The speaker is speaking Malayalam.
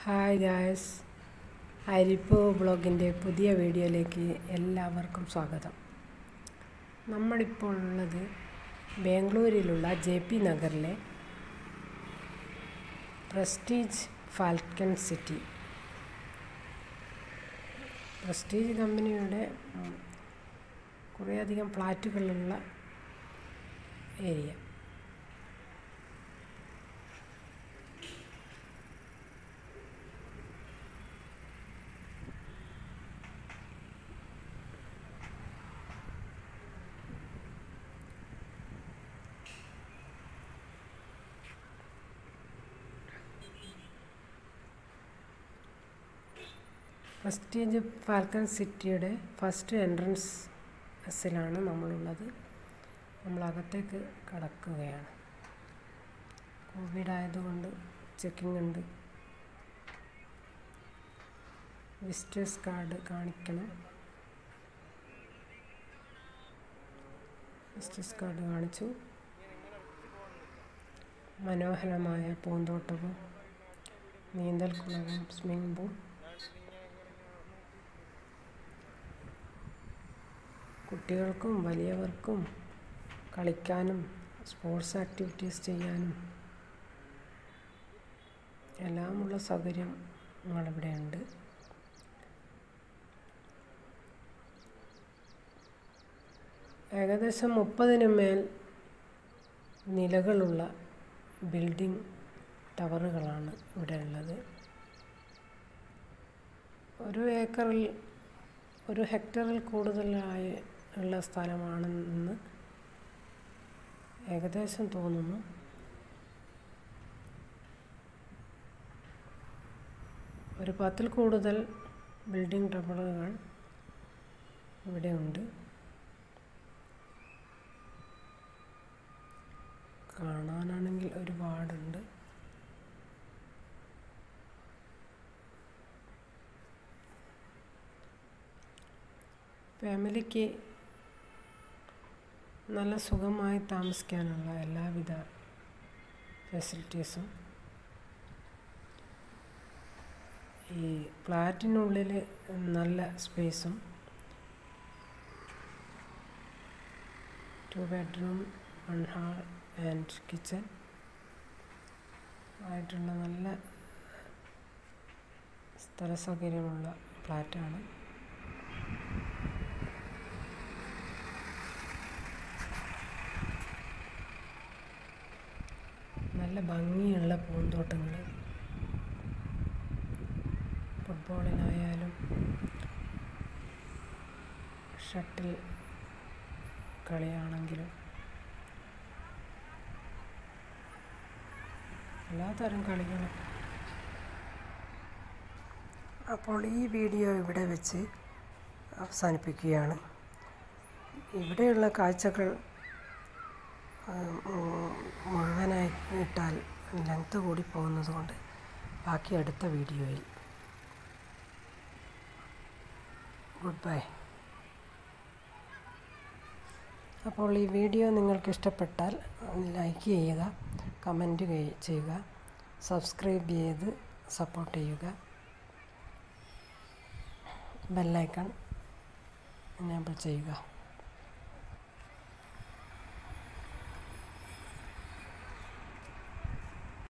ഹായ് ഗായ്സ് അരിപ്പ് ബ്ലോഗിൻ്റെ പുതിയ വീഡിയോയിലേക്ക് എല്ലാവർക്കും സ്വാഗതം നമ്മളിപ്പോൾ ഉള്ളത് ബാംഗ്ലൂരിലുള്ള ജെ പി നഗറിലെ പ്രസ്റ്റീജ് ഫാൽക്കൺ സിറ്റി പ്രസ്റ്റീജ് കമ്പനിയുടെ ഉം, കുറേയധികം ഫ്ലാറ്റുകളുള്ള ഏരിയ പ്രസ്റ്റീജ് ഫാൽക്കൺ സിറ്റിയുടെ ഫസ്റ്റ് എൻട്രൻസിലാണ് നമ്മളുള്ളത് നമ്മൾ അകത്തേക്ക് കടക്കുകയാണ് കോവിഡ് ആയതുകൊണ്ട് ചെക്കിംഗ് ഉണ്ട് വിസിറ്റേഴ്സ് കാർഡ് കാണിക്കണം വിസിറ്റേഴ്സ് കാർഡ് കാണിച്ചു മനോഹരമായ പൂന്തോട്ടവും നീന്തൽക്കുളവും സ്വിമ്മിംഗ് പൂൾ കുട്ടികൾക്കും വലിയവർക്കും കളിക്കാനും സ്പോർട്സ് ആക്ടിവിറ്റീസ് ചെയ്യാനും എല്ലാമുള്ള സൗകര്യം നമ്മളിവിടെ ഉണ്ട് ഏകദേശം മുപ്പതിന് മേൽ നിലകളുള്ള ബിൽഡിംഗ് ടവറുകളാണ് ഇവിടെ ഉള്ളത് ഒരു ഏക്കറിൽ ഒരു ഹെക്ടറിൽ കൂടുതലായി ഉള്ള സ്ഥലമാണെന്ന് ഏകദേശം തോന്നുന്നു ഒരു പത്തിൽ കൂടുതൽ ബിൽഡിംഗ് ടവറുകൾ ഇവിടെ ഉണ്ട് കാണാനാണെങ്കിൽ ഒരുപാടുണ്ട് ഫാമിലിക്ക് നല്ല സുഖമായി താമസിക്കാനുള്ള എല്ലാവിധ ഫെസിലിറ്റീസും ഈ ഫ്ലാറ്റിനുള്ളിൽ നല്ല സ്പേസും two bedroom one hall and kitchen ആയിട്ടുള്ള നല്ല സ്ഥല സൗകര്യമുള്ള ഫ്ലാറ്റാണ് നല്ല ഭംഗിയുള്ള പൂന്തോട്ടങ്ങൾ ഫുട്ബോളിനായാലും ഷട്ടിൽ കളിയാണെങ്കിലും എല്ലാതരം കളികളും അപ്പോൾ ഈ വീഡിയോ ഇവിടെ വെച്ച് അവസാനിപ്പിക്കുകയാണ് ഇവിടെയുള്ള കാഴ്ചകൾ മുഴുവനായി ഇട്ടാൽ ലെങ്ത് കൂടി പോകുന്നത് കൊണ്ട് ബാക്കി അടുത്ത വീഡിയോയിൽ ഗുഡ് ബൈ അപ്പോൾ ഈ വീഡിയോ നിങ്ങൾക്ക് ഇഷ്ടപ്പെട്ടാൽ ലൈക്ക് ചെയ്യുക കമൻറ്റ് ചെയ്യുക സബ്സ്ക്രൈബ് ചെയ്ത് സപ്പോർട്ട് ചെയ്യുക ബെല്ലൈക്കൺ എനേബിൾ ചെയ്യുക